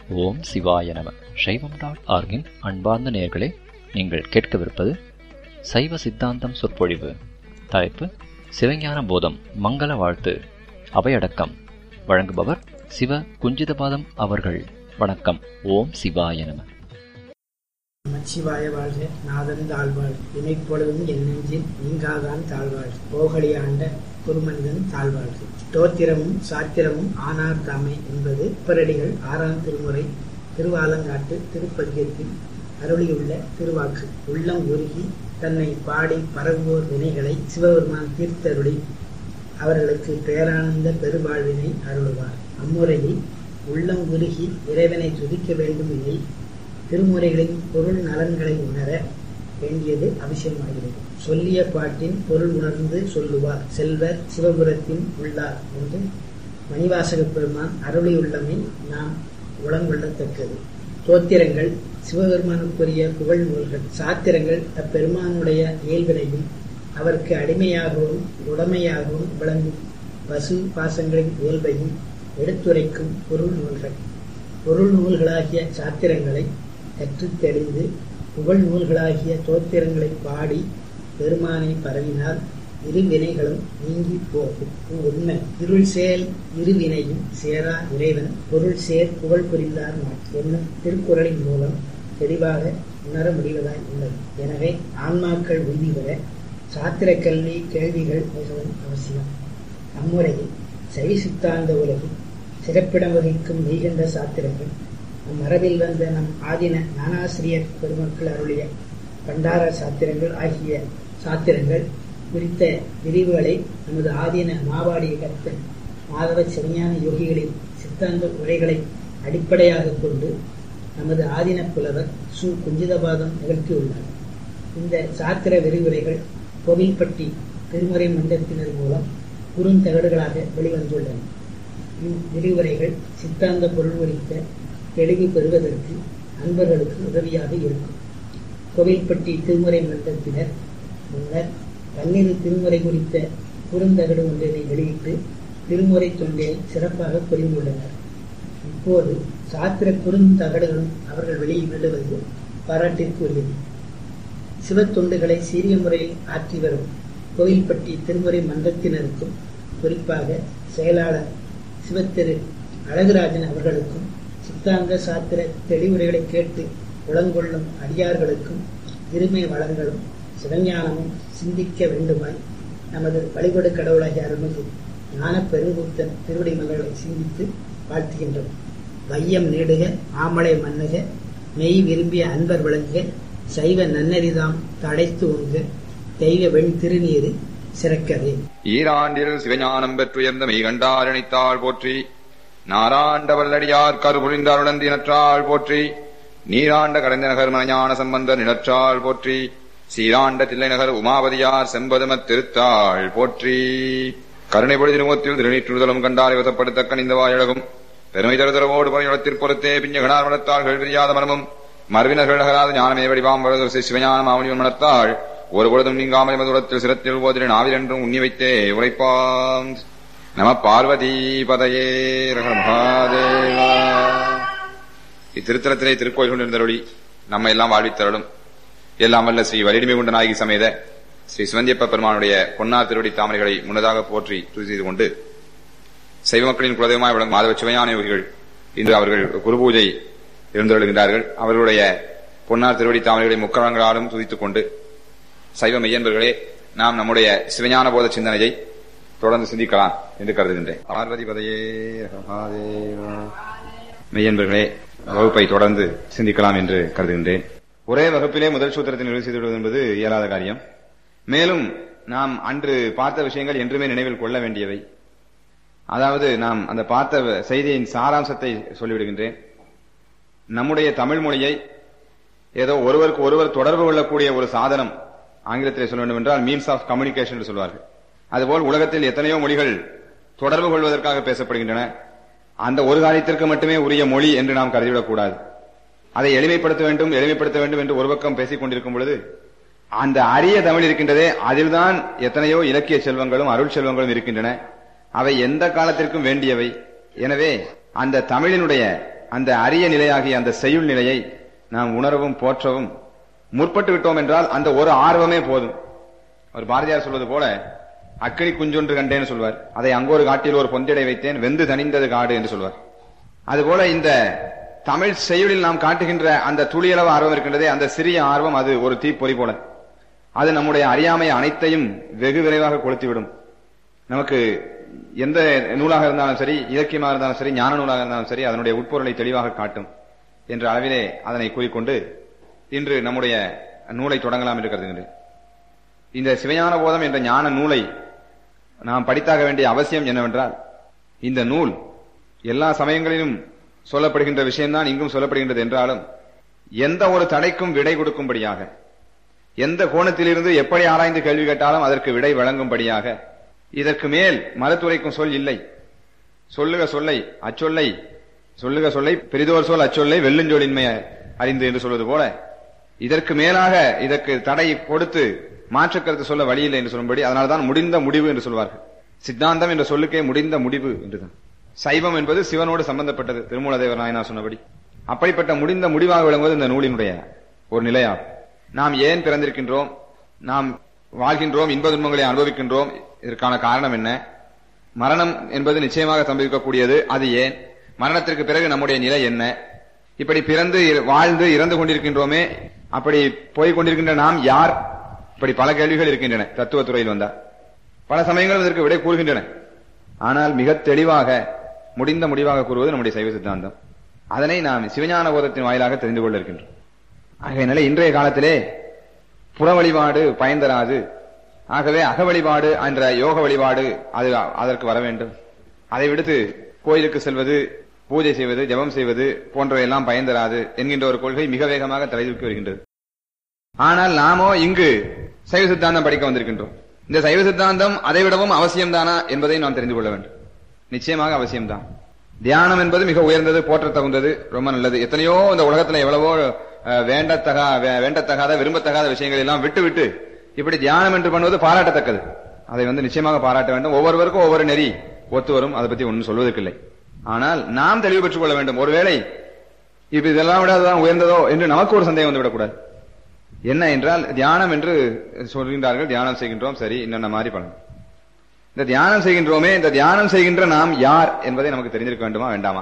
ஓம் சிவாய நம சைவம் டாட் ஆர்கின் அன்பார்ந்த நேயர்களே நீங்கள் கேட்கவிருப்பது சைவ சித்தாந்தம் சொற்பொழிவு தலைப்பு சிவஞான போதம் மங்கள வாழ்த்து அவையடக்கம் வழங்குபவர் சிவ குஞ்சிதபாதம் அவர்கள் வணக்கம் ஓம் சிவாய நம நமச்சிவாய வாழ்க நாதன் தாழ்வாள் இமைப்பொழுதும் என் நெஞ்சில் நீங்காதான் தாழ்வாள் போகலி ஆண்ட குருமனிதன் தாழ்வாழ்க ஸ்தோத்திரமும் சாத்திரமும் ஆனார் தாமே என்பது பரடிகள் ஆறாம் திருமுறை திருவாலங்காட்டு திருப்பதிகத்தில் அருளியுள்ள திருவாக்கு உள்ளம் உருகி தன்னை பாடி பரவுவோர் வினைகளை சிவபெருமான் தீர்த்தருளி அவர்களுக்கு பேரானந்த பெருவாழ்வினை அருளுவார் அம்முறையில் உள்ளம் உருகி இறைவனை துதிக்க வேண்டும் எனில் திருமுறைகளின் பொருள் நலன்களை உணர வேண்டியது அவசியமாகிறது சொல்லிய பாட்டின் பொருள் உணர்ந்து சொல்லுவார் செல்வர் சிவபுரத்தின் உள்ளார் என்று மணிவாசக பெருமான் அருளியுள்ளமை நாம் உளங்கொள்ளத்தக்கது தோத்திரங்கள் சிவபெருமானுக்குரிய புகழ் நூல்கள் சாத்திரங்கள் அப்பெருமானுடைய இயல்பினையும் அவருக்கு அடிமையாகவும் உடமையாகவும் விளங்கும் பசு பாசங்களின் இயல்பையும் எடுத்துரைக்கும் பொருள் நூல்கள் பொருள் நூல்களாகிய சாத்திரங்களை கற்றுத் தெளிந்து புகழ் நூல்களாகிய தோத்திரங்களை பாடி பெருமானை பரவினால் இரு வினைகளும் நீங்கி போகும் உண்மை இருள் சேல் இரு வினையும் சேரா இறைவன் பொருள் சேர் புகழ் புரிந்தார் என்னும் திருக்குறளின் மூலம் தெளிவாக உணர முடிவதாய் உள்ளது எனவே ஆன்மாக்கள் உறுதி பெற சாத்திர கல்வி கேள்விகள் மிகவும் அவசியம் அம்முறையில் சைவ சித்தாந்த உலகில் சிறப்பிடம் வகிக்கும் மெய்கண்ட சாத்திரங்கள் நம் மரபில் வந்த நம் ஆதின ஞானாசிரியர் பெருமக்கள் அருளிய பண்டார சாத்திரங்கள் ஆகிய சாத்திரங்கள் குறித்த விரிவுகளை நமது ஆதீன மாவாடிய கர்த்தன் மாதவ சிவஞான யோகிகளின் சித்தாந்த உரைகளை அடிப்படையாக கொண்டு நமது ஆதீன புலவர் சு குஞ்சிதபாதம் நிகழ்த்தியுள்ளார் இந்த சாத்திர விரிவுரைகள் கோவில்பட்டி திருமுறை மன்றத்தினர் மூலம் குறுந்தகடுகளாக வெளிவந்துள்ளன இவ்விரிவுரைகள் சித்தாந்த பொருள் குறித்த தெளிவு பெறுவதற்கு அன்பர்களுக்கு உதவியாக இருக்கும் கோவில்பட்டி திருமுறை மன்றத்தினர் முன்னர் பன்னிரு திருமுறை குறித்த குறுந்தகடு ஒன்றினை வெளியிட்டு திருமுறை தொண்டினை சிறப்பாக புரிந்துள்ளனர் இப்போது சாத்திர குறுந்தகடுகளும் அவர்கள் வெளியிடுவது பாராட்டிற்குரியது சிவத்தொண்டுகளை சீரிய முறையில் ஆற்றி வரும் கோவில்பட்டி திருமுறை மன்றத்தினருக்கும் குறிப்பாக செயலாளர் சிவத்திரு அழகுராஜன் அவர்களுக்கும் சித்தாந்த சாத்திர தெளிவுரைகளை கேட்டு உளங்கொள்ளும் அடியார்களுக்கும் இருமை வளங்களும் சிவஞானமும் சிந்திக்க வேண்டுமாய் நமது வழிபடு கடவுளாகிய அருள்மிகு ஞான பெருங்கூத்தன் திருவடி மலர்களை சிந்தித்து வாழ்த்துகின்றோம் வையம் நீடுக ஆமலை மன்னுக மெய் விரும்பிய அன்பர் விளங்குக சைவ நன்னரிதாம் தடைத்து ஒங்க தெய்வ வெண் திருநீரு சிறக்கவே ஈராண்டில் சிவஞானம் பெற்றுயர்ந்த மெய்கண்டாரணித்தாள் போற்றி நாராண்ட வல்லடியார் கருபுரிந்தாருடன் தினற்றாள் போற்றி நீராண்ட கடைந்த நகர் மனஞான சம்பந்த நிலற்றாள் போற்றி சீராண்ட தில்லை நகர் உமாபதியார் செம்பதுமத் திருத்தாள் போற்றி கருணை பொழுது முகத்தில் திருநீற்றுதலும் கண்டாரை வசப்படுத்தக்க இந்த வாயழகும் பெருமை தருதரவோடு பணியுளத்திற் பொறுத்தே பிஞ்சகனார் வளர்த்தாள் பிரியாத மனமும் மரபினர்கள் நகராத ஞானமே வடிவாம் வரது சிவஞானம் ஆவணியும் மணர்த்தாள் ஒரு பொழுதும் நீங்காமல் மதுரத்தில் சிரத்தில் ஓதிரின் ஆவில் என்றும் உண்ணி வைத்தே உரைப்பாம் நம பார்வதி பதையே ரக மகாதேவா இத்திருத்தலத்திலே திருக்கோயில் கொண்டிருந்தருளி நம்ம எல்லாம் வாழ்வித்தருளும் எல்லாம் வல்ல ஸ்ரீ வலிடுமை கொண்ட நாயகி சமேத ஸ்ரீ சிவந்தியப்ப பெருமானுடைய பொன்னார் திருவடி தாமரைகளை முன்னதாக போற்றி துதி செய்து கொண்டு சைவ மக்களின் குலதெய்வமாய் விளங்கும் மாதவ சிவஞான யோகிகள் இன்று அவர்கள் குரு பூஜை இருந்தருளுகின்றார்கள் அவர்களுடைய பொன்னார் திருவடி தாமரைகளை முக்கரங்களாலும் துதித்துக் கொண்டு சைவ மெய்யன்பர்களே நாம் நம்முடைய சிவஞான போத சிந்தனையை தொடர்ந்து சிந்திக்கலாம் என்று கருதுகின்றேன் பார்வதி பதையே மெய்யன்பர்களே வகுப்பை தொடர்ந்து சிந்திக்கலாம் என்று கருதுகின்றேன் ஒரே வகுப்பிலே முதல் சூத்திரத்தை நிறைவு செய்து விடுவது என்பது இயலாத காரியம் மேலும் நாம் அன்று பார்த்த விஷயங்கள் என்றுமே நினைவில் கொள்ள வேண்டியவை அதாவது நாம் அந்த பார்த்த செய்தியின் சாராம்சத்தை சொல்லிவிடுகின்றேன் நம்முடைய தமிழ் மொழியை ஏதோ ஒருவருக்கு ஒருவர் தொடர்பு கொள்ளக்கூடிய ஒரு சாதனம் ஆங்கிலத்தில் சொல்ல வேண்டும் என்றால் மீன்ஸ் ஆஃப் கம்யூனிகேஷன் என்று சொல்வார்கள் அதுபோல் உலகத்தில் எத்தனையோ மொழிகள் தொடர்பு கொள்வதற்காக பேசப்படுகின்றன அந்த ஒரு காரியத்திற்கு மட்டுமே உரிய மொழி என்று நாம் கருதிவிடக்கூடாது அதை எளிமைப்படுத்த வேண்டும் எளிமைப்படுத்த வேண்டும் என்று ஒரு பக்கம் பேசிக் கொண்டிருக்கும் பொழுது அந்த அரிய தமிழ் இருக்கின்றதே அதில்தான் எத்தனையோ இலக்கிய செல்வங்களும் அருள் செல்வங்களும் இருக்கின்றன அவை எந்த காலத்திற்கும் வேண்டியவை எனவே அந்த தமிழினுடைய அந்த அரிய நிலையாகிய அந்த செய்யுள் நிலையை நாம் உணரவும் போற்றவும் முற்பட்டு விட்டோம் என்றால் அந்த ஒரு ஆர்வமே போதும் அவர் பாரதியார் சொல்வது போல அக்கினி குஞ்சொன்று கண்டேன்னு சொல்வார் அதை அங்கொரு காட்டில் ஒரு பொந்திடை வைத்தேன் வெந்து தணிந்தது காடு என்று சொல்வார் அதுபோல இந்த தமிழ் செய்யுளில் நாம் காட்டுகின்ற அந்த துளியளவு ஆர்வம் இருக்கின்றதே அந்த சிறிய ஆர்வம் அது ஒரு தீப்பொறி போல அது நம்முடைய அறியாமை அனைத்தையும் வெகு விரைவாக கொளுத்திவிடும் நமக்கு எந்த நூலாக இருந்தாலும் சரி இலக்கியமாக இருந்தாலும் சரி ஞான நூலாக இருந்தாலும் சரி அதனுடைய உட்பொருளை தெளிவாக காட்டும் என்ற அளவிலே அதனை கூறிக்கொண்டு இன்று நம்முடைய நூலை தொடங்கலாம் என்று கருதுகின்றேன் இந்த சிவஞான போதம் என்ற ஞான நூலை நாம் படித்தாக வேண்டிய அவசியம் என்னவென்றால் இந்த நூல் எல்லா சமயங்களிலும் சொல்லப்படுகின்ற விஷயம்தான் இங்கும் சொல்லப்படுகின்றது என்றாலும் எந்த ஒரு தடைக்கும் விடை கொடுக்கும்படியாக எந்த கோணத்திலிருந்து எப்படி ஆராய்ந்து கேள்வி கேட்டாலும் அதற்கு விடை வழங்கும்படியாக இதற்கு மேல் மறுத்துரைக்கும் சொல் இல்லை சொல்லுக சொல்லை அச்சொல்லை சொல்லுக சொல்லை பெரிதோர் சொல் அச்சொல்லை வெள்ளுஞ்சொலின்மை அறிந்து என்று சொல்வது போல இதற்கு மேலாக இதற்கு தடை கொடுத்து மாற்று கருத்து சொல்ல வழியில்லை என்று சொல்லும்படி அதனால்தான் முடிந்த முடிவு என்று சொல்வார்கள் சித்தாந்தம் என்ற சொல்லுக்கே முடிந்த முடிவு என்றுதான் சைவம் என்பது சிவனோடு சம்பந்தப்பட்டது திருமூலதேவர் நாயனார் சொன்னபடி அப்படிப்பட்ட முடிந்த முடிவாக விளங்குவது இந்த நூலினுடைய ஒரு நிலையாகும் நாம் ஏன் பிறந்திருக்கின்றோம் நாம் வாழ்கின்றோம் இன்ப துன்பங்களை அனுபவிக்கின்றோம் இதற்கான காரணம் என்ன மரணம் என்பது நிச்சயமாக சம்பவிக்கக்கூடியது அது ஏன் மரணத்திற்கு பிறகு நம்முடைய நிலை என்ன இப்படி பிறந்து இற- வாழ்ந்து இறந்து கொண்டிருக்கின்றோமே அப்படி போய் கொண்டிருக்கின்ற நாம் யார் இப்படி பல கேள்விகள் இருக்கின்றன தத்துவத்துறையில் வந்தார் பல சமயங்கள் இதற்கு விடை கூறுகின்றன ஆனால் மிக தெளிவாக முடிந்த முடிவாக கூறுவது நம்முடைய சைவ சித்தாந்தம் அதனை நாம் சிவஞான போதத்தின் வாயிலாக தெரிந்து கொள்ள இருக்கின்றோம் ஆகையினால இன்றைய காலத்திலே புற வழிபாடு பயன் தராது ஆகவே அக வழிபாடு என்ற யோக வழிபாடு அது அதற்கு வர வேண்டும் அதை விடுத்து கோயிலுக்கு செல்வது பூஜை செய்வது ஜெபம் செய்வது போன்றவையெல்லாம் பயன் தராது என்கின்ற ஒரு கொள்கை மிக வேகமாக தலைதூக்கி வருகின்றது ஆனால் நாமோ இங்கு சைவ சித்தாந்தம் படிக்க வந்திருக்கின்றோம் இந்த சைவ சித்தாந்தம் அதை விடவும் அவசியம்தானா என்பதை நாம் தெரிந்து கொள்ள வேண்டும் நிச்சயமாக அவசியம்தான் தியானம் என்பது மிக உயர்ந்தது போற்ற தகுந்தது ரொம்ப நல்லது எத்தனையோ இந்த உலகத்துல எவ்வளவோ அஹ், வேண்டத்தகா வே- வேண்டத்தகாத விரும்பத்தகாத விஷயங்கள் எல்லாம் விட்டு விட்டு இப்படி தியானம் என்று பண்ணுவது பாராட்டத்தக்கது அதை வந்து நிச்சயமாக பாராட்ட வேண்டும் ஒவ்வொருவருக்கும் ஒவ்வொரு நெறி ஒத்து வரும் அதை பத்தி ஒன்றும் சொல்வதற்கில்லை ஆனால் நாம் தெளிவு பெற்றுக் கொள்ள வேண்டும் ஒருவேளை இப்ப இதெல்லாம் விட அதுதான் உயர்ந்ததோ என்று நமக்கு ஒரு சந்தேகம் வந்து விடக்கூடாது என்ன என்றால் தியானம் என்று சொல்கின்றார்கள் தியானம் செய்கின்றோம் சரி என்னென்ன மாதிரி பலன் இந்த தியானம் செய்கின்றோமே இந்த தியானம் செய்கின்ற நாம் யார் என்பதை நமக்கு தெரிஞ்சிருக்க வேண்டுமா வேண்டாமா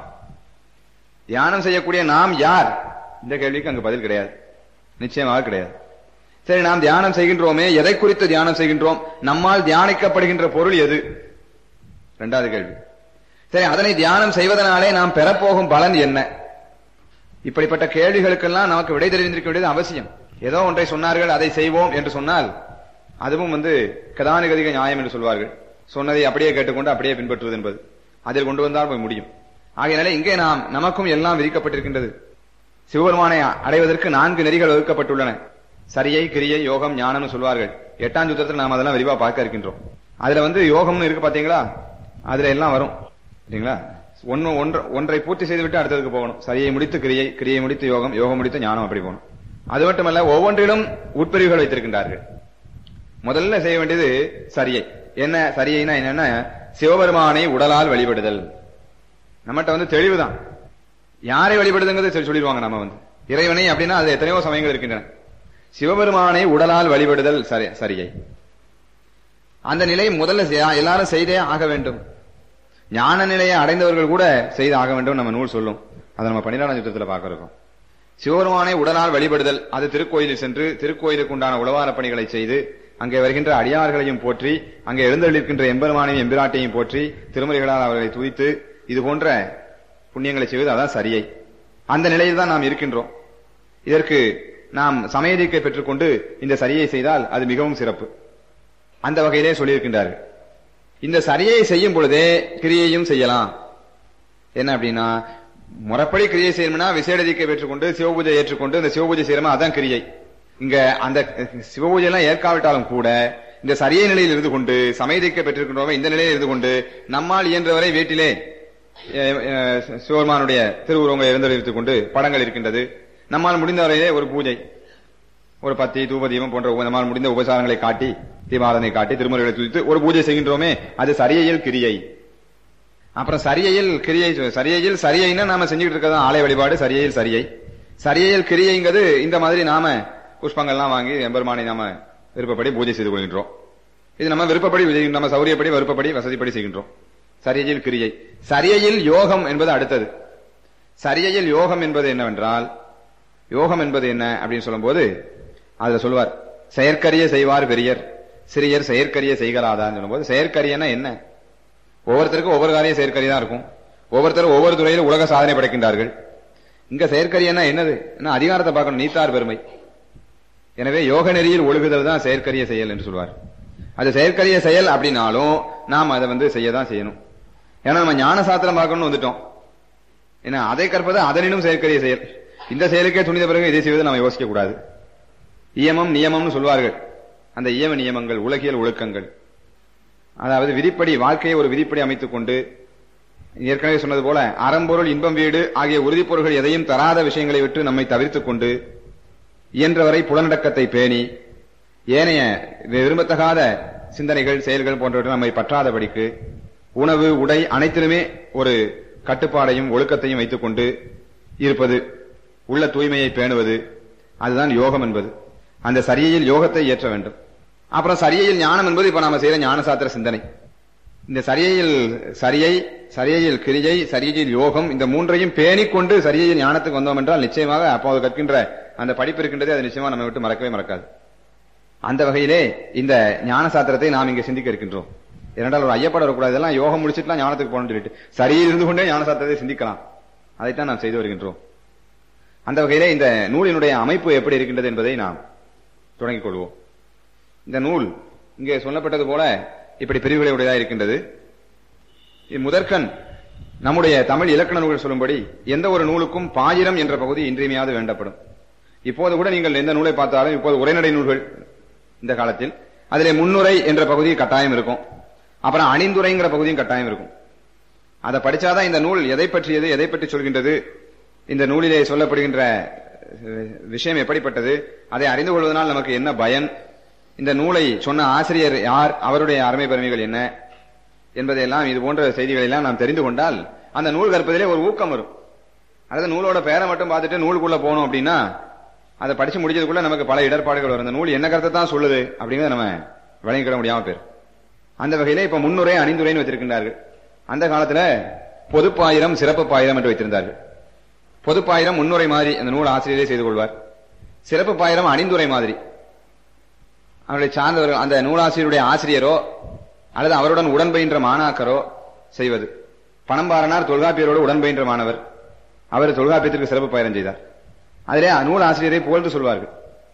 தியானம் செய்யக்கூடிய நாம் யார் இந்த கேள்விக்கு அங்கு பதில் கிடையாது நிச்சயமாக கிடையாது சரி நாம் தியானம் செய்கின்றோமே எதை குறித்து தியானம் செய்கின்றோம் நம்மால் தியானிக்கப்படுகின்ற பொருள் எது இரண்டாவது கேள்வி சரி அதனை தியானம் செய்வதனாலே நாம் பெறப்போகும் பலன் என்ன இப்படிப்பட்ட கேள்விகளுக்கெல்லாம் நமக்கு விடை தெரிந்திருக்க வேண்டியது அவசியம் ஏதோ ஒன்றை சொன்னார்கள் அதை செய்வோம் என்று சொன்னால் அதுவும் வந்து கதானுகதிக நியாயம் என்று சொல்வார்கள் சொன்னதை அப்படியே கேட்டுக்கொண்டு அப்படியே பின்பற்றுவது என்பது அதில் கொண்டு வந்தால் போய் முடியும் ஆகையினால இங்கே நாம் நமக்கும் எல்லாம் விதிக்கப்பட்டிருக்கின்றது சிவபெருமானை அடைவதற்கு நான்கு நெறிகள் வகுக்கப்பட்டுள்ளன சரியை கிரியை யோகம் ஞானம்னு சொல்வார்கள் எட்டாம் சூத்திரத்தில் நாம் அதெல்லாம் விரிவா பார்க்க இருக்கின்றோம் அதுல வந்து யோகம்னு இருக்கு பாத்தீங்களா அதுல எல்லாம் வரும் சரிங்களா ஒன்னு ஒன்று ஒன்றை பூர்த்தி செய்துவிட்டு அடுத்ததுக்கு போகணும் சரியை முடித்து கிரியை கிரியை முடித்து யோகம் யோகம் முடித்து ஞானம் அப்படி போகணும் அது மட்டுமல்ல ஒவ்வொன்றிலும் உட்பிரிவுகள் வைத்திருக்கின்றார்கள் முதல்ல செய்ய வேண்டியது சரியை என்ன சரியைனா என்னன்னா சிவபெருமானை உடலால் வழிபடுதல் நம்மகிட்ட வந்து தெளிவுதான் யாரை வழிபடுதுங்கிறத சொல்லி- சொல்லிடுவாங்க நம்ம வந்து இறைவனை அப்படின்னா அது எத்தனையோ சமயங்கள் இருக்கின்றன சிவபெருமானை உடலால் வழிபடுதல் சரி சரியை அந்த நிலை முதல்ல செய்- எல்லாரும் செய்தே ஆக வேண்டும் ஞான நிலையை அடைந்தவர்கள் கூட செய்து ஆக வேண்டும் நம்ம நூல் சொல்லும் அதை நம்ம பன்னிரெண்டாம் சுற்றத்துல பார்க்க இருக்கோம் சிவபெருமானை உடலால் வழிபடுதல் அது திருக்கோயிலில் சென்று திருக்கோயிலுக்கு உண்டான உளவார பணிகளை செய்து அங்கே வருகின்ற அடியார்களையும் போற்றி அங்கே எழுந்தள்ளிருக்கின்ற எம்பெருமானையும் எம்பிராட்டையும் போற்றி திருமறைகளால் அவர்களை துதித்து இது போன்ற புண்ணியங்களை செய்வது அதான் சரியை அந்த நிலையில் தான் நாம் இருக்கின்றோம் இதற்கு நாம் சமயதீக்கை பெற்றுக்கொண்டு இந்த சரியை செய்தால் அது மிகவும் சிறப்பு அந்த வகையிலே சொல்லியிருக்கின்றார்கள் இந்த சரியை செய்யும் பொழுதே கிரியையும் செய்யலாம் என்ன அப்படின்னா முறைப்படி கிரியை செய்யணும்னா விசேட தீக்கை பெற்றுக்கொண்டு சிவபூஜை ஏற்றுக்கொண்டு இந்த சிவபூஜை செய்யறோமா அதான் கிரியை இங்க அந்த சிவபூஜை எல்லாம் ஏற்காவிட்டாலும் கூட இந்த சரியை நிலையில் இருந்து கொண்டு சமயதிக்க பெற்றிருக்கின்றோமே இந்த நிலையில் இருந்து கொண்டு நம்மால் இயன்றவரை வீட்டிலே அஹ், அஹ், சிவபெருமானுடைய திருவுருவங்களை எழுந்தெடுத்துக் கொண்டு படங்கள் இருக்கின்றது நம்மால் முடிந்தவரையிலே ஒரு பூஜை ஒரு பத்தி தூப தீபம் போன்ற உப- நம்மால் முடிந்த உபசாரங்களை காட்டி தீபாரதனை காட்டி திருமுறைகளை துதித்து ஒரு பூஜை செய்கின்றோமே அது சரியையில் கிரியை அப்புறம் சரியையில் கிரியை சொ- சரியையில் சரியைன்னா நாம செஞ்சுக்கிட்டு இருக்கிறது ஆலய வழிபாடு சரியையில் சரியை சரியையில் கிரியைங்கிறது இந்த மாதிரி நாம புஷ்பங்கள்லாம் வாங்கி எம்பெருமானை நாம விருப்பப்படி பூஜை செய்து கொள்கின்றோம் இது நம்ம விருப்பப்படி செய்கின்றோம். நம்ம சௌரியப்படி விருப்பப்படி வசதிப்படி செய்கின்றோம் சரியையில் கிரியை சரியையில் யோகம் என்பது அடுத்தது சரியையில் யோகம் என்பது என்னவென்றால் யோகம் என்பது என்ன அப்படின்னு சொல்லும்போது அதுல சொல்லுவார் செயற்கரிய செய்வார் பெரியர் சிறியர் செயற்கரிய செய்கலாதான்னு சொல்லும்போது செயற்கரியன்னா என்ன ஒவ்வொருத்தருக்கும் ஒவ்வொரு காரியம் செயற்கரிய தான் இருக்கும் ஒவ்வொருத்தரும் ஒவ்வொரு துறையிலும் உலக சாதனை படைக்கின்றார்கள் இங்க செயற்கரியன்னா என்னது என்ன அதிகாரத்தை பார்க்கணும் நீத்தார் பெருமை எனவே யோக நெறியில் ஒழுகுதல் தான் செயற்கரிய செயல் என்று சொல்வார் அது செயற்கரிய செயல் அப்படின்னாலும் நாம் அதை வந்து செய்ய தான் செய்யணும் ஏன்னா நம்ம ஞான சாத்திரம் பார்க்கணும்னு வந்துட்டோம் ஏன்னா அதை கற்பது அதனினும் செயற்கரிய செயல் இந்த செயலுக்கே துணிந்த பிறகு இதை செய்வது நம்ம யோசிக்க கூடாது இயமம் நியமம்னு சொல்வார்கள் அந்த இயம நியமங்கள் உலகியல் ஒழுக்கங்கள் அதாவது விதிப்படி வாழ்க்கையை ஒரு விதிப்படி அமைத்துக் கொண்டு ஏற்கனவே சொன்னது போல அறம்பொருள் இன்பம் வீடு ஆகிய உறுதிப் பொருள்கள் எதையும் தராத விஷயங்களை விட்டு நம்மை தவிர்த்துக் கொண்டு இயன்றவரை புலனடக்கத்தை பேணி ஏனைய விரும்பத்தகாத சிந்தனைகள் செயல்கள் போன்றவற்றை நம்மை பற்றாதபடிக்கு உணவு உடை அனைத்திலுமே ஒரு கட்டுப்பாடையும் ஒழுக்கத்தையும் வைத்துக் கொண்டு இருப்பது உள்ள தூய்மையை பேணுவது அதுதான் யோகம் என்பது அந்த சரியையில் யோகத்தை ஏற்ற வேண்டும் அப்புறம் சரியையில் ஞானம் என்பது இப்ப நாம செய்யற ஞான சாத்திர சிந்தனை இந்த சரியையில் சரியை சரியையில் கிரியை சரியையில் யோகம் இந்த மூன்றையும் பேணிக்கொண்டு சரியையில் ஞானத்துக்கு வந்தோம் என்றால் நிச்சயமாக அப்போது கற்கின்ற அந்த படிப்பு இருக்கின்றதே அது நிச்சயமா நம்ம விட்டு மறக்கவே மறக்காது அந்த வகையிலே இந்த ஞான சாத்திரத்தை நாம் இங்க சிந்திக்க இருக்கின்றோம் இரண்டால் ஒரு ஐயப்பட வரக்கூடாது இதெல்லாம் யோகம் முடிச்சிட்டுலாம் ஞானத்துக்கு போகணும்னு சொல்லிட்டு சரியில் இருந்து கொண்டே ஞான சாத்திரத்தை சிந்திக்கலாம் அதைத்தான் நாம் செய்து வருகின்றோம் அந்த வகையிலே இந்த நூலினுடைய அமைப்பு எப்படி இருக்கின்றது என்பதை நாம் தொடங்கிக் கொள்வோம் இந்த நூல் இங்கே சொல்லப்பட்டது போல இப்படி பிரிவுகளை உடையதாக இருக்கின்றது இது முதற்கண் நம்முடைய தமிழ் இலக்கண நூல்கள் சொல்லும்படி எந்த ஒரு நூலுக்கும் பாயிரம் என்ற பகுதி இன்றியமையாது வேண்டப்படும் இப்போது கூட நீங்கள் எந்த நூலை பார்த்தாலும் இப்போது உரைநடை நூல்கள் இந்த காலத்தில் அதிலே முன்னுரை என்ற பகுதி கட்டாயம் இருக்கும் அப்புறம் அணிந்துரைங்கிற பகுதியும் கட்டாயம் இருக்கும் அதை படிச்சாதான் இந்த நூல் எதை பற்றியது எதை பற்றி சொல்கின்றது இந்த நூலிலே சொல்லப்படுகின்ற அஹ், விஷயம் எப்படிப்பட்டது அதை அறிந்து கொள்வதனால் நமக்கு என்ன பயன் இந்த நூலை சொன்ன ஆசிரியர் யார் அவருடைய அருமை பெருமைகள் என்ன என்பதையெல்லாம் இது போன்ற செய்திகளை எல்லாம் நாம் தெரிந்து கொண்டால் அந்த நூல் கற்பதிலே ஒரு ஊக்கம் வரும் அதாவது நூலோட பேரை மட்டும் பார்த்துட்டு நூலுக்குள்ள போனோம் அப்படின்னா அதை படிச்சு முடிச்சதுக்குள்ள நமக்கு பல இடர்பாடுகள் வரும் அந்த நூல் என்ன கருத்தை தான் சொல்லுது அப்படிங்கறத நம்ம விளங்கிக்கிட முடியாம பேர் அந்த வகையில இப்ப முன்னுரை அணிந்துரைன்னு வைத்திருக்கின்றார்கள் அந்த காலத்துல பொதுப்பாயிரம் சிறப்பு பாயிரம் என்று வைத்திருந்தார்கள் பொதுப்பாயிரம் முன்னுரை மாதிரி அந்த நூல் ஆசிரியரே செய்து கொள்வார் சிறப்பு பாயிரம் அணிந்துரை மாதிரி அவர்களை சார்ந்தவர்கள் அந்த நூலாசிரியருடைய ஆசிரியரோ அல்லது அவருடன் உடன்பயின்ற மாணாக்கரோ செய்வது பணம்பாரனார் தொல்காப்பியரோடு உடன்பயின்ற மாணவர் அவர் தொல்காப்பியத்திற்கு சிறப்பு பாயிரம் செய்தார் அதிலே நூல் ஆசிரியரை புகழ்ந்து சொல்வார்கள்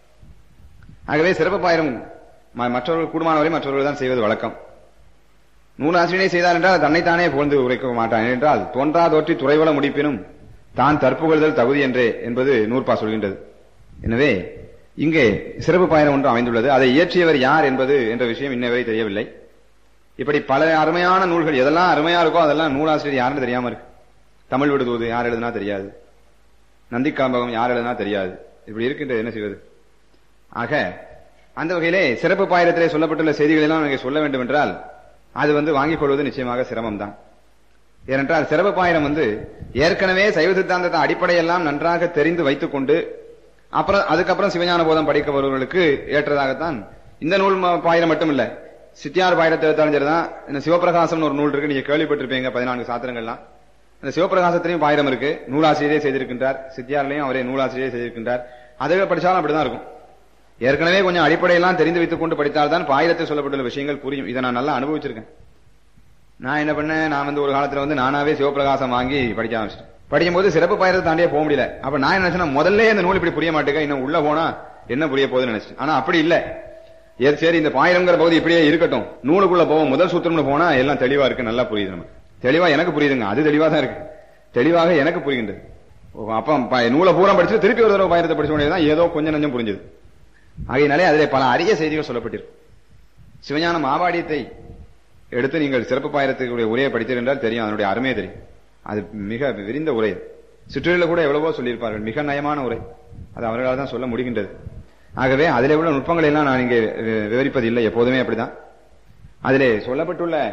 ஆகவே சிறப்பு பாயிரம் ம- மற்றவர்கள் கூடுமானவரை மற்றவர்கள் தான் செய்வது வழக்கம் நூலாசிரியனை செய்தார் என்றால் தன்னைத்தானே புகழ்ந்து உரைக்க மாட்டான் என்றால் தோன்றா தோற்றி துறைவள முடிப்பினும் தான் தற்புகழ்தல் தகுதி என்றே என்பது நூற்பா சொல்கின்றது எனவே இங்கே சிறப்பு பயணம் ஒன்று அமைந்துள்ளது அதை இயற்றியவர் யார் என்பது என்ற விஷயம் இன்னவரை தெரியவில்லை இப்படி பல அருமையான நூல்கள் எதெல்லாம் அருமையா இருக்கோ அதெல்லாம் நூலாசிரியர் யாருன்னு தெரியாம இருக்கு தமிழ் விடுதூது யார் எழுதுனா தெரியாது நந்திக்காம்பகம் யார் எழுதுனா தெரியாது இப்படி இருக்கின்றது என்ன செய்வது ஆக அந்த வகையிலே சிறப்பு பாயிரத்திலே சொல்லப்பட்டுள்ள செய்திகள் எல்லாம் எனக்கு சொல்ல வேண்டும் என்றால் அது வந்து வாங்கிக் கொள்வது நிச்சயமாக சிரமம் தான் ஏனென்றால் சிறப்பு பாயிரம் வந்து ஏற்கனவே சைவ சித்தாந்தத்தை அடிப்படையெல்லாம் நன்றாக தெரிந்து வைத்துக் கொண்டு அப்புறம் அதுக்கப்புறம் சிவஞான போதம் படிக்க வருவர்களுக்கு ஏற்றதாகத்தான் இந்த நூல் ம- பாயிரம் மட்டும் இல்ல சித்தியார் பாயிரத்தை எடுத்தாலும் சரிதான் இந்த சிவபிரகாசம்னு ஒரு நூல் இருக்கு நீங்க கேள்விப்பட்டிருப்பீங்க பதினான்கு சாத்திரங்கள்லாம் இந்த சிவபிரகாசத்திலையும் பாயிரம் இருக்கு நூலாசிரியரே செய்திருக்கின்றார் சித்தியாரிலையும் அவரே நூலாசிரியரே செய்திருக்கின்றார் அதுகள் படிச்சாலும் அப்படிதான் இருக்கும் ஏற்கனவே கொஞ்சம் அடிப்படையெல்லாம் தெரிந்து வைத்துக் கொண்டு படித்தால்தான் பாயிரத்தில் சொல்லப்பட்டுள்ள விஷயங்கள் புரியும் இதை நான் நல்லா அனுபவிச்சிருக்கேன் நான் என்ன பண்ணேன் நான் வந்து ஒரு காலத்துல வந்து நானாவே சிவபிரகாசம் வாங்கி படிக்க ஆரம்பிச்சிட்டேன் படிக்கும்போது சிறப்பு பாயிரத்தை தாண்டியே போக முடியல அப்ப நான் என்ன நினைச்சேன்னா முதல்ல இந்த நூல் இப்படி புரிய மாட்டேங்க இன்னும் உள்ள போனா என்ன புரிய போகுதுன்னு நினைச்சேன் ஆனா அப்படி இல்ல ஏது சரி இந்த பாயிரம்ங்கிற பகுதி இப்படியே இருக்கட்டும் நூலுக்குள்ள போவோம் முதல் சூத்திரம்னு போனா எல்லாம் தெளிவா இருக்கு நல்லா புரியுது நமக்கு தெளிவா எனக்கு புரியுதுங்க அது தெளிவா தான் இருக்கு தெளிவாக எனக்கு புரிகின்றது ஓ, அப்ப ப- நூலை பூரா படிச்சு திருப்பி ஒரு தடவை பாயிரத்தை படிச்ச உடனே தான் ஏதோ கொஞ்சம் நஞ்சம் புரிஞ்சது ஆகையினாலே அதிலே பல அரிய செய்திகள் சொல்லப்பட்டிருக்கு சிவஞான மாவாடியத்தை எடுத்து நீங்கள் சிறப்பு பாயிரத்துக்கு உரையை படித்தீர்கள் என்றால் தெரியும் அதனுடைய அருமையை தெரியும் அது மிக விரிந்த உரை சிற்றூரில் கூட எவ்வளவோ சொல்லியிருப்பார்கள் மிக நயமான உரை அது அவர்களால் தான் சொல்ல முடிகின்றது ஆகவே அதிலே உள்ள நுட்பங்களை எல்லாம் நான் இங்கே வி- விவரிப்பது இல்லை எப்போதுமே அப்படிதான் அதிலே சொல்லப்பட்டுள்ள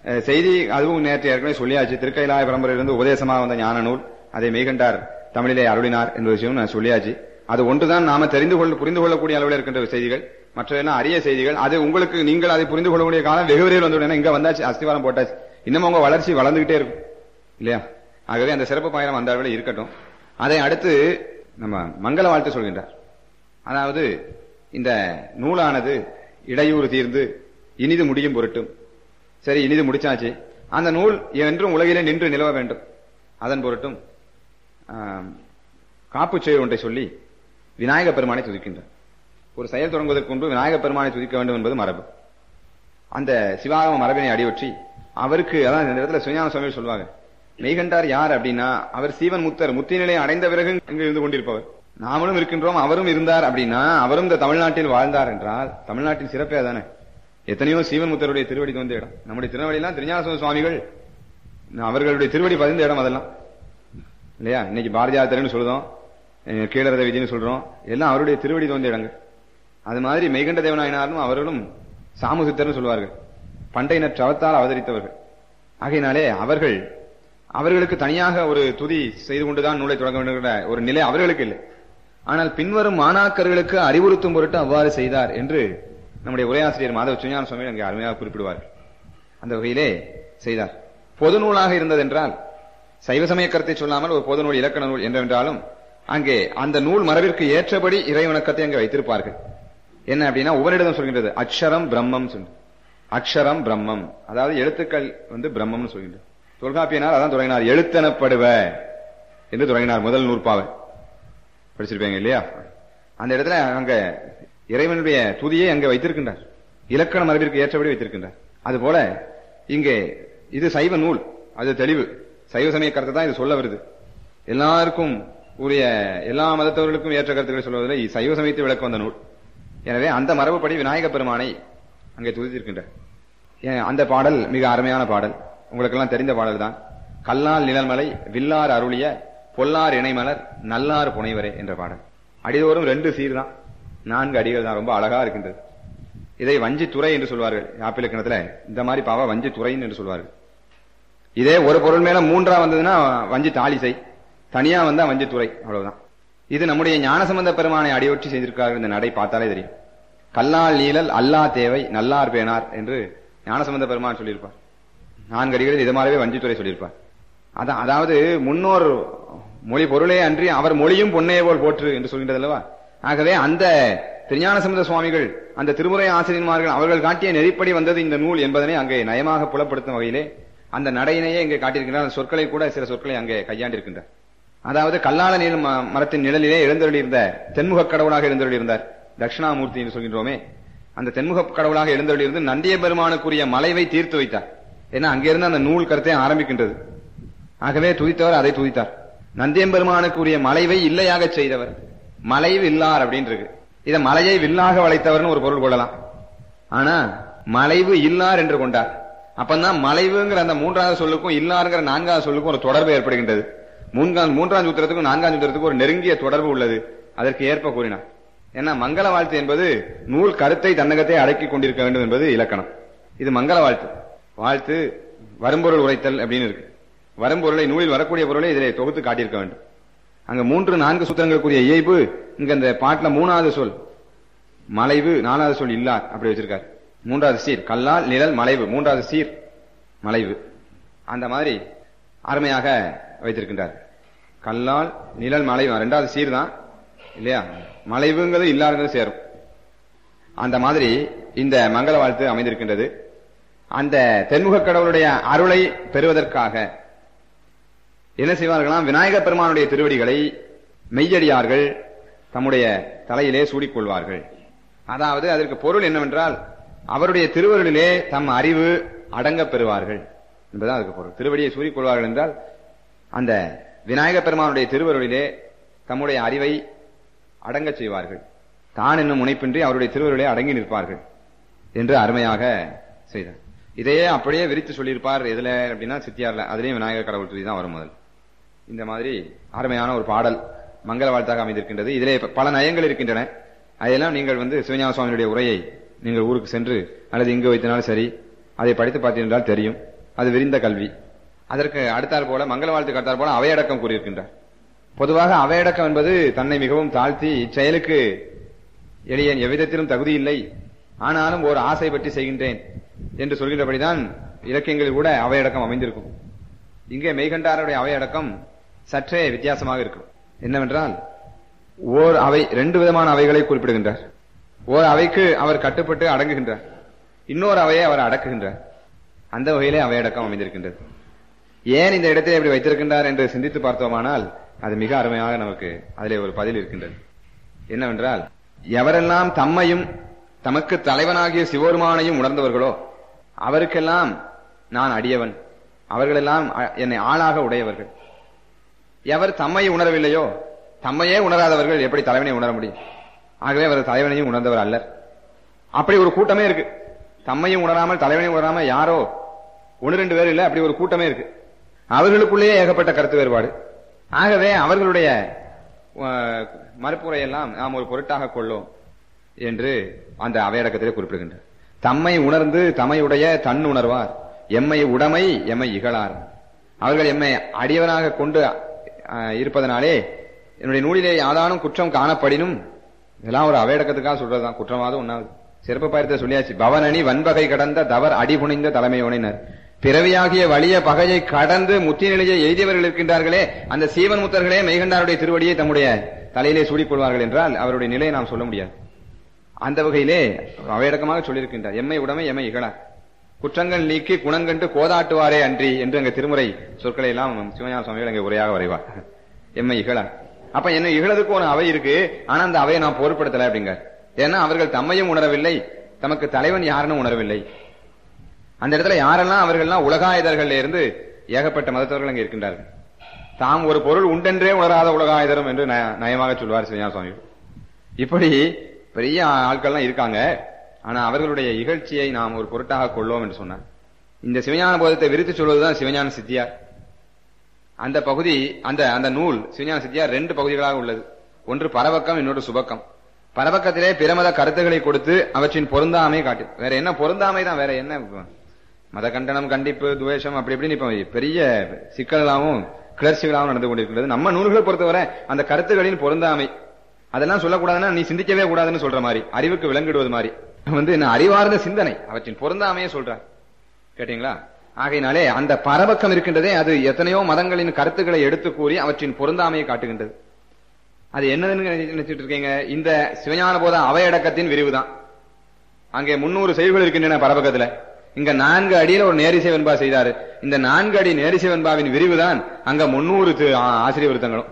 அஹ், செய்தி அதுவும் நேற்று ஏற்கனவே சொல்லியாச்சு திருக்கைலாய பரம்பரையிலிருந்து உபதேசமாக வந்த ஞான நூல் அதை மெய்கண்டார் தமிழிலே அருளினார் என்ற விஷயம் நான் சொல்லியாச்சு அது ஒன்றுதான் நாம தெரிந்து கொள்ள புரிந்து கொள்ளக்கூடிய அளவில் இருக்கின்ற செய்திகள் மற்றதெல்லாம் அரிய செய்திகள் அது உங்களுக்கு நீங்கள் அதை புரிந்து கொள்ளக்கூடிய காலம் வெகு விரைவில் வந்து இங்க வந்தாச்சு அஸ்திவாரம் போட்டாச்சு இன்னும் உங்க வளர்ச்சி வளர்ந்துகிட்டே இருக்கும் இல்லையா ஆகவே அந்த சிறப்பு பயணம் அந்த அளவில் இருக்கட்டும் அதை அடுத்து நம்ம மங்கள வாழ்த்து சொல்கின்றார் அதாவது இந்த நூலானது இடையூறு தீர்ந்து இனிது முடியும் பொருட்டும் சரி இனிது முடிச்சாச்சு அந்த நூல் என்றும் உலகிலே நின்று நிலவ வேண்டும் அதன் பொருட்டும் ஆம், காப்புச் செயல் ஒன்றை சொல்லி விநாயக பெருமானை துதிக்கின்றார் ஒரு செயல் தொடங்குவதற்கு முன்பு விநாயக பெருமானை துதிக்க வேண்டும் என்பது மரபு அந்த சிவாகம மரபினை அடியொற்றி அவருக்கு அதான் இந்த இடத்துல சுஞான சுவாமி சொல்லுவாங்க மெய்கண்டார் யார் அப்படின்னா அவர் சீவன் முத்தர் முத்தி நிலையை அடைந்த பிறகு இங்கு இருந்து கொண்டிருப்பவர் நாமளும் இருக்கின்றோம் அவரும் இருந்தார் அப்படின்னா அவரும் இந்த தமிழ்நாட்டில் வாழ்ந்தார் என்றால் தமிழ்நாட்டின் சிறப்பே அதானே எத்தனையோ சீவன் முத்தருடைய திருவடி தோன்ற இடம் நம்முடைய திருநெல்வேலியெல்லாம் திருஞான சுவாமிகள் அவர்களுடைய திருவடி பதிந்த இடம் அதெல்லாம் இல்லையா இன்னைக்கு பாரதியார் திறன்னு சொல்றோம் அஹ் கீழரத விதின்னு சொல்றோம் எல்லாம் அவருடைய திருவடி தோன்ற இடங்கள் அது மாதிரி மெய்கண்ட தேவநாயனாரும் அவர்களும் சாமுசித்தர்னு சொல்வார்கள் பண்டையினர் சவத்தால் அவதரித்தவர்கள் ஆகையினாலே அவர்கள் அவர்களுக்கு தனியாக ஒரு துதி செய்து கொண்டுதான் நூலை தொடங்க வேண்டும் என்ற ஒரு நிலை அவர்களுக்கு இல்லை ஆனால் பின்வரும் மாணாக்கர்களுக்கு அறிவுறுத்தும் பொருட்டு அவ்வாறு செய்தார் என்று நம்முடைய உரையாசிரியர் மாதவ சுஞான சுவாமி அங்கே அருமையாக குறிப்பிடுவார் அந்த வகையிலே செய்தார் பொது நூலாக இருந்ததென்றால் சைவ சமய கருத்தை சொல்லாமல் ஒரு பொது நூல் இலக்கண நூல் என்றென்றாலும் அங்கே அந்த நூல் மரபிற்கு ஏற்றபடி இறை வணக்கத்தை அங்கே வைத்திருப்பார்கள் என்ன அப்படின்னா உபனிடம் சொல்கின்றது அக்ஷரம் பிரம்மம் சொல்லு அக்ஷரம் பிரம்மம் அதாவது எழுத்துக்கள் வந்து பிரம்மம்னு சொல்கின்றது தொல்காப்பியனார் அதான் தொடங்கினார் எழுத்தெனப்படுவ என்று தொடங்கினார் முதல் நூற்பாவை படிச்சிருப்பீங்க இல்லையா அந்த இடத்துல அங்க இறைவனுடைய துதியை அங்க வைத்திருக்கின்றார் இலக்கண மரபிற்கு ஏற்றபடி வைத்திருக்கின்றார் அதுபோல இங்கே இது சைவ நூல் அது தெளிவு சைவ சமய கருத்தை தான் இது சொல்ல வருது எல்லாருக்கும் உரிய எல்லா மதத்தவர்களுக்கும் ஏற்ற கருத்துக்களை சொல்வதில் இ- சைவ சமயத்தை விளக்க வந்த நூல் எனவே அந்த மரபுப்படி விநாயக பெருமானை அங்கே துதித்திருக்கின்றார் ஏன், அந்த பாடல் மிக அருமையான பாடல் உங்களுக்கெல்லாம் தெரிந்த பாடல் தான் கல்லால் நிழல்மலை வில்லார் அருளிய பொல்லார் இணைமலர் நல்லார் புனைவரே என்ற பாடல் அடிதோறும் ரெண்டு சீர் தான் நான்கு அடிகள் தான் ரொம்ப அழகா இருக்கின்றது இதை வஞ்சித்துறை என்று சொல்வார்கள் யாப்பிலக்கணத்துல இந்த மாதிரி பாவா வஞ்சித்துறைன்னு என்று சொல்வார்கள் இதே ஒரு பொருள் மேல மூன்றா வந்ததுன்னா வஞ்சி தாளிசை தனியா வந்தா வஞ்சித்துறை அவ்வளவுதான் இது நம்முடைய ஞானசம்பந்த பெருமானை அடியொற்றி செய்திருக்கார்கள் இந்த நடை பார்த்தாலே தெரியும் கல்லால் நீழல் அல்லா தேவை நல்லார் பேனார் என்று ஞானசம்பந்த பெருமான் சொல்லியிருப்பார் நான்கு அடிகளில் இது மாதிரிவே வஞ்சித்துறை சொல்லியிருப்பார் அதான் அதாவது முன்னோர் மொழி பொருளே அன்றி அவர் மொழியும் பொன்னையே போல் போற்று என்று சொல்கின்றது அல்லவா ஆகவே அந்த திருஞானசம்பந்த சுவாமிகள் அந்த திருமுறை ஆசிரியன்மார்கள் அவர்கள் காட்டிய நெறிப்படி வந்தது இந்த நூல் என்பதனை அங்கே நயமாக புலப்படுத்தும் வகையிலே அந்த நடையினையே இங்கே காட்டியிருக்கின்றார் அந்த சொற்களை கூட சில சொற்களை அங்கே கையாண்டிருக்கின்றார் அதாவது கல்லால நீள் ம- மரத்தின் நிழலிலே எழுந்தருளியிருந்த தென்முக கடவுளாக எழுந்தருளியிருந்தார் தட்சிணாமூர்த்தி என்று சொல்கின்றோமே அந்த தென்முக கடவுளாக எழுந்தருளியிருந்து நந்திய பெருமானுக்குரிய மலைவை தீர்த்து வைத்தார் ஏன்னா அங்கிருந்து அந்த நூல் கருத்தை ஆரம்பிக்கின்றது ஆகவே துதித்தவர் அதை துதித்தார் நந்தியம்பெருமானுக்குரிய மலைவை இல்லையாக செய்தவர் மலை வில்லார் அப்படின்னு இருக்கு இத மலையை வில்லாக வளைத்தவர்னு ஒரு பொருள் கொள்ளலாம் ஆனா மலைவு இல்லார் என்று கொண்டார் அப்பதான் மலைவுங்கிற அந்த மூன்றாவது சொல்லுக்கும் இல்லாருங்கிற நான்காவது சொல்லுக்கும் ஒரு தொடர்பு ஏற்படுகின்றது மூன்றாம் மூன்றாம் சூத்திரத்துக்கும் நான்காம் சூத்திரத்துக்கும் ஒரு நெருங்கிய தொடர்பு உள்ளது அதற்கு ஏற்ப கூறினார் ஏன்னா மங்கள வாழ்த்து என்பது நூல் கருத்தை தன்னகத்தை அடக்கிக் கொண்டிருக்க வேண்டும் என்பது இலக்கணம் இது மங்கள வாழ்த்து வாழ்த்து வரும்பொருள் உரைத்தல் அப்படின்னு இருக்கு வரும்பொருளை நூலில் வரக்கூடிய பொருளை இதிலே தொகுத்து காட்டியிருக்க வேண்டும் அங்க மூன்று நான்கு சூத்திரங்களுக்குரிய இயல்பு இங்க இந்த பாட்டுல மூணாவது சொல் மலைவு நாலாவது சொல் இல்லார் அப்படி வச்சிருக்காரு மூன்றாவது சீர் கல்லால் நிழல் மலைவு மூன்றாவது சீர் மலைவு அந்த மாதிரி அருமையாக வைத்திருக்கின்றார் கல்லால் நிழல் மலைவு ரெண்டாவது சீர் தான் இல்லையா மலைவுங்கிறது இல்லாருங்கிறது சேரும் அந்த மாதிரி இந்த மங்கள வாழ்த்து அமைந்திருக்கின்றது அந்த தென்முக கடவுளுடைய அருளை பெறுவதற்காக என்ன செய்வார்களாம் விநாயகப் பெருமானுடைய திருவடிகளை மெய்யடியார்கள் தம்முடைய தலையிலே சூடிக்கொள்வார்கள் அதாவது அதற்கு பொருள் என்னவென்றால் அவருடைய திருவருளிலே தம் அறிவு அடங்கப் பெறுவார்கள் என்பதுதான் அதுக்கு பொருள் திருவடியை சூடிக்கொள்வார்கள் என்றால் அந்த விநாயகப் பெருமானுடைய திருவருளிலே தம்முடைய அறிவை அடங்கச் செய்வார்கள் தான் என்னும் முனைப்பின்றி அவருடைய திருவருளே அடங்கி நிற்பார்கள் என்று அருமையாக செய்தார் இதையே அப்படியே விரித்து சொல்லியிருப்பார் எதுல அப்படின்னா சித்தியார்ல அதுலயும் விநாயகர் கடவுள் துதி தான் வரும் முதல் இந்த மாதிரி அருமையான ஒரு பாடல் மங்கள வாழ்த்தாக அமைந்திருக்கின்றது இதிலே பல நயங்கள் இருக்கின்றன அதையெல்லாம் நீங்கள் வந்து சிவஞான சுவாமியுடைய உரையை நீங்கள் ஊருக்கு சென்று அல்லது இங்கு வைத்தினாலும் சரி அதை படித்து பார்த்தீர்கள் தெரியும் அது விரிந்த கல்வி அதற்கு அடுத்தாற் போல மங்கள வாழ்த்துக்கு அடுத்தாற் போல அவையடக்கம் கூறியிருக்கின்றார் பொதுவாக அவையடக்கம் என்பது தன்னை மிகவும் தாழ்த்தி இச்செயலுக்கு எளியன் எவ்விதத்திலும் தகுதி இல்லை ஆனாலும் ஒரு ஆசை பற்றி செய்கின்றேன் என்று சொல்கின்றபடிதான் இலக்கியங்களில் கூட அவையடக்கம் அமைந்திருக்கும் இங்கே மெய்கண்டாருடைய அவையடக்கம் சற்றே வித்தியாசமாக இருக்கும் என்னவென்றால் ஓர் அவை ரெண்டு விதமான அவைகளை குறிப்பிடுகின்றார் ஓர் அவைக்கு அவர் கட்டுப்பட்டு அடங்குகின்றார் இன்னொரு அவையை அவர் அடக்குகின்றார் அந்த வகையிலே அவையடக்கம் அமைந்திருக்கின்றது ஏன் இந்த இடத்தை இப்படி வைத்திருக்கின்றார் என்று சிந்தித்து பார்த்தோமானால் அது மிக அருமையாக நமக்கு அதிலே ஒரு பதில் இருக்கின்றது என்னவென்றால் எவரெல்லாம் தம்மையும் தமக்கு தலைவனாகிய சிவபெருமானையும் உணர்ந்தவர்களோ அவருக்கெல்லாம் நான் அடியவன் அவர்களெல்லாம் அ- என்னை ஆளாக உடையவர்கள் எவர் தம்மை உணரவில்லையோ தம்மையே உணராதவர்கள் எப்படி தலைவனை உணர முடியும் ஆகவே அவர் தலைவனையும் உணர்ந்தவர் அல்லர் அப்படி ஒரு கூட்டமே இருக்கு தம்மையும் உணராமல் தலைவனையும் உணராமல் யாரோ ஒன்று ரெண்டு பேர் இல்ல அப்படி ஒரு கூட்டமே இருக்கு அவர்களுக்குள்ளேயே ஏகப்பட்ட கருத்து வேறுபாடு ஆகவே அவர்களுடைய அஹ், மறுப்புரையெல்லாம் நாம் ஒரு பொருட்டாக கொள்ளோம் என்று அந்த அவையடக்கத்திலே குறிப்பிடுகின்றார் தம்மை உணர்ந்து தமையுடைய தன் உணர்வார் எம்மை உடைமை எம்மை இகழார் அவர்கள் எம்மை அடியவனாக கொண்டு அஹ், இருப்பதனாலே என்னுடைய நூலிலே யாதானும் குற்றம் காணப்படினும் இதெல்லாம் ஒரு அவையடக்கத்துக்காக சொல்றதுதான் குற்றமாவது ஒன்னாவது சிறப்பு பயத்தை சொல்லியாச்சு பவனணி வன்பகை கடந்த தவர் அடிபுணிந்த தலைமையோனினர் பிறவியாகிய வலிய பகையை கடந்து முத்தி நிலையை எய்தியவர்கள் இருக்கின்றார்களே அந்த சீவன் முத்தர்களே மெய்கண்டாருடைய திருவடியை தம்முடைய தலையிலே சூடிக்கொள்வார்கள் என்றால் அவருடைய நிலையை நாம் சொல்ல முடியாது அந்த வகையிலே அவையடக்கமாக சொல்லியிருக்கின்றார் எம்மை உடைமை எம்மை இகழார் குற்றங்கள் நீக்கி குணங்கண்டு கோதாட்டுவாரே அன்றி என்று அங்க திருமுறை சொற்களை எல்லாம் சிவஞான சுவாமிகள் அங்கே உரையாக வரைவார் எம்மை இகழார் அப்ப என்ன இகழதுக்கு ஒரு அவை இருக்கு ஆனா அந்த அவையை நான் பொருட்படுத்தல அப்படிங்க ஏன்னா அவர்கள் தம்மையும் உணரவில்லை தமக்கு தலைவன் யாருன்னு உணரவில்லை அந்த இடத்துல யாரெல்லாம் அவர்கள்லாம் உலகாயுதர்கள் இருந்து ஏகப்பட்ட மதத்தவர்கள் அங்கே இருக்கின்றார்கள் தாம் ஒரு பொருள் உண்டென்றே உணராத உலகாயுதரம் என்று நய- நயமாக சொல்வார் சிவஞான சுவாமி இப்படி பெரிய ஆட்கள்லாம் இருக்காங்க ஆனா அவர்களுடைய இகழ்ச்சியை நாம் ஒரு பொருட்டாக கொள்வோம் என்று சொன்னார் இந்த சிவஞான போதத்தை விரித்து சொல்வதுதான் சிவஞான சித்தியார் அந்த பகுதி அந்த அந்த நூல் சிவஞான சித்தியார் ரெண்டு பகுதிகளாக உள்ளது ஒன்று பரவக்கம் இன்னொரு சுபக்கம் பரவக்கத்திலே பிறமத கருத்துக்களை கொடுத்து அவற்றின் பொருந்தாமை காட்டு வேற என்ன பொருந்தாமை தான் வேற என்ன மத கண்டனம் கண்டிப்பு துவேஷம் அப்படி இப்படின்னு இப்ப பெரிய சிக்கல்களாகவும் கிளர்ச்சிகளாகவும் நடந்து கொண்டிருக்கிறது நம்ம நூல்களை பொறுத்தவரை அந்த கருத்துகளின் பொருந்தாமை அதெல்லாம் சொல்லக்கூடாதுன்னா நீ சிந்திக்கவே கூடாதுன்னு சொல்ற மாதிரி அறிவுக்கு விளங்கிடுவது மாதிரி வந்து என்ன அறிவார்ந்த சிந்தனை அவற்றின் பொருந்தாமையே சொல்றார் கேட்டீங்களா ஆகையினாலே அந்த பரபக்கம் இருக்கின்றதே அது எத்தனையோ மதங்களின் கருத்துக்களை எடுத்து கூறி அவற்றின் பொருந்தாமையை காட்டுகின்றது அது என்னதுன்னு நினைச்சிட்டு இருக்கீங்க இந்த சிவஞான போத அவையடக்கத்தின் விரிவுதான் அங்கே முன்னூறு செய்திகள் இருக்கின்றன பரபக்கத்துல இங்க நான்கு அடியில ஒரு நேரிசை வெண்பா செய்தாரு இந்த நான்கு அடி நேரிசை வெண்பாவின் விரிவுதான் அங்க முன்னூறு தி- ஆ- ஆசிரிய விருத்தங்களும்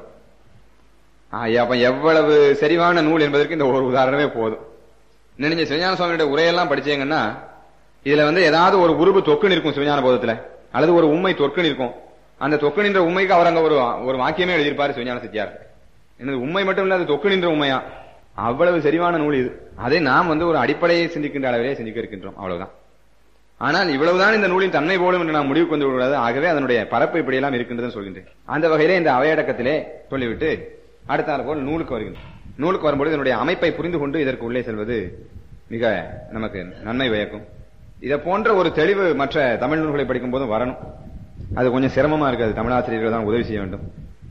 ஆ, அப்ப எவ்வளவு செறிவான நூல் என்பதற்கு இந்த ஒரு உதாரணமே போதும் நினைஞ்ச சிவஞான சுவாமியோட உரையெல்லாம் படிச்சீங்கன்னா இதுல வந்து ஏதாவது ஒரு உருவு தொக்கு நிற்கும் சிவஞான போதத்துல அல்லது ஒரு உண்மை தொக்கு நிற்கும் அந்த தொக்கு நின்ற உண்மைக்கு அவர் அங்க ஒரு ஒரு வாக்கியமே எழுதியிருப்பாரு சிவஞான சித்தியார் என்னது உண்மை மட்டும் இல்ல அது தொக்கு நின்ற உண்மையா அவ்வளவு செறிவான நூல் இது அதை நாம் வந்து ஒரு அடிப்படையை சிந்திக்கின்ற அளவிலே சிந்திக்க இருக்கின்றோம் அவ்வளவுதான் ஆனால் இவ்வளவுதான் இந்த நூலின் தன்மை போலும் என்று நாம் முடிவுக்கு வந்து விடாது ஆகவே அதனுடைய பரப்பு இப்படியெல்லாம் இருக்கின்றதுன்னு சொல்கின்றேன் அந்த வகையிலே இந்த அவையடக்கத்திலே சொல்லிவிட்டு அடுத்தாறு போல் நூலுக்கு வருகின்றோம் நூலுக்கு வரும்போது இதனுடைய அமைப்பை புரிந்து கொண்டு இதற்கு உள்ளே செல்வது மிக நமக்கு நன்மை பயக்கும் இதை போன்ற ஒரு தெளிவு மற்ற தமிழ் நூல்களை படிக்கும் போதும் வரணும் அது கொஞ்சம் சிரமமா இருக்காது தமிழாசிரியர்கள் தான் உதவி செய்ய வேண்டும்